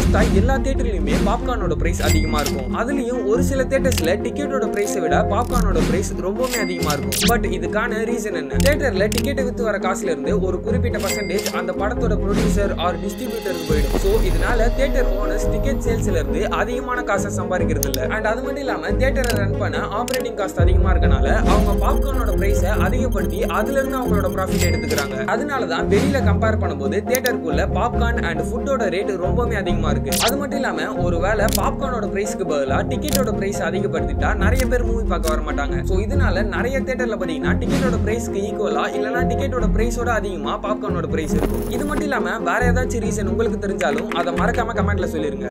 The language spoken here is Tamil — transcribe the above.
மோஸ்டா எல்லா தியேட்டர்லயுமே பாப்கார்னோட பிரைஸ் அதிகமா இருக்கும் அதுலயும் ஒரு சில தியேட்டர்ஸ்ல டிக்கெட்டோட பிரைஸை விட பாப்கார்னோட பிரைஸ் ரொம்பவுமே அதிகமா இருக்கும் பட் இதுக்கான ரீசன் என்ன தியேட்டர்ல டிக்கெட் வித்து வர காசுல இருந்து ஒரு குறிப்பிட்ட பர்சன்டேஜ் அந்த படத்தோட ப்ரொடியூசர் ஆர் டிஸ்ட்ரிபியூட்டருக்கு போயிடும் சோ இதனால தியேட்டர் ஓனர்ஸ் டிக்கெட் சேல்ஸ்ல இருந்து அதிகமான காசை சம்பாதிக்கிறது இல்ல அண்ட் அது மட்டும் இல்லாம தியேட்டரை ரன் பண்ண ஆபரேட்டிங் காஸ்ட் அதிகமா இருக்கனால அவங்க பாப்கார்னோட பிரைஸை அதிகப்படுத்தி அதுல இருந்து அவங்களோட ப்ராஃபிட் எடுத்துக்கிறாங்க அதனால தான் வெளியில கம்பேர் பண்ணும்போது தியேட்டருக்குள்ள பாப்கார்ன் அண்ட் ஃபுட்டோட ரேட் ரொம்பவே அதிகமா இருக்கு அது மட்டும் இல்லாம ஒருவேளை பாப்கார்னோட பிரைஸ்க்கு பதிலா டிக்கெட்டோட பிரைஸ் அதிகப்படுத்திட்டா நிறைய பேர் மூவி பார்க்க வர மாட்டாங்க சோ இதனால நிறைய தியேட்டர்ல பாத்தீங்கன்னா டிக்கெட்டோட பிரைஸ்க்கு ஈக்குவலா இல்லனா டிக்கெட்டோட பிரைஸோட அதிகமா பாப்கார்னோட பிரைஸ் இருக்கும் இது மட்டும் இல்லாம வேற ஏதாச்சும் ரீசன் உங்களுக்கு தெரிஞ்சாலும் அதை மறக்காம கமெண்ட்ல சொல்லிருங்க